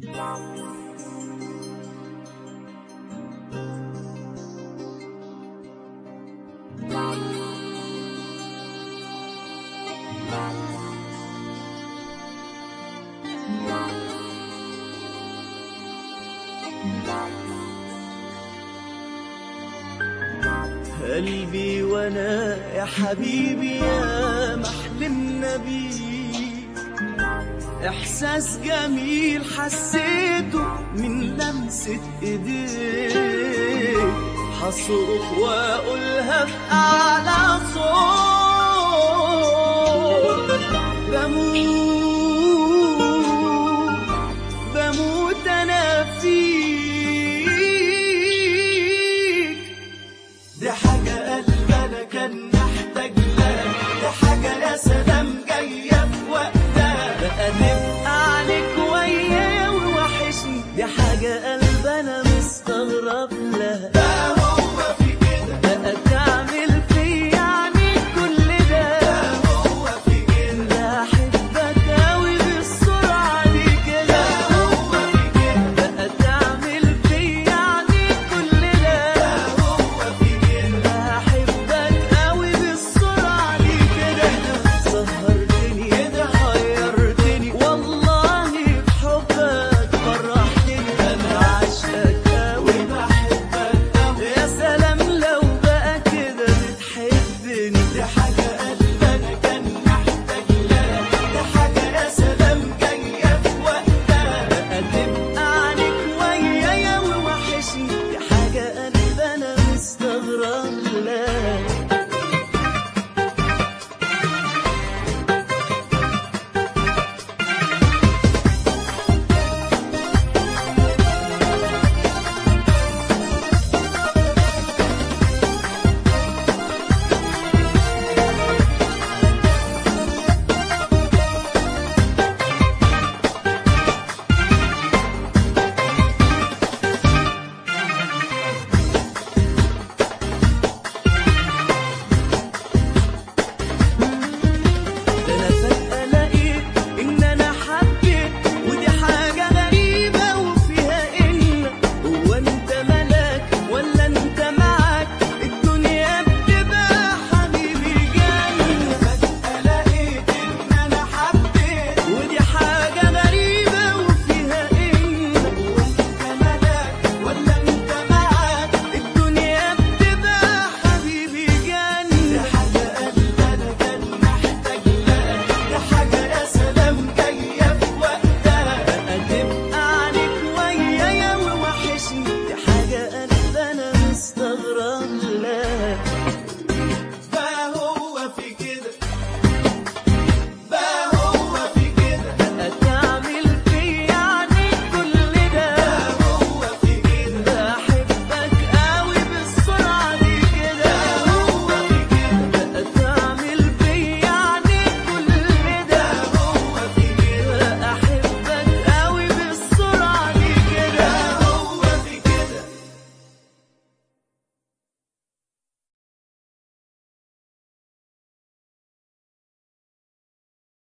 قلبي وانا يا حبيبي يا محلمنا بيه احساس جميل حسيته من لمسة ايديك هصرخ واقولها في اعلى صوت بموت بموت انا فيك دي حاجة قلبنا كان محتاج لها دي حاجة يا سلام جاية في وقتها بقى نبقى عليك وياه ووحشني دي حاجة قلبنا مستغرب لها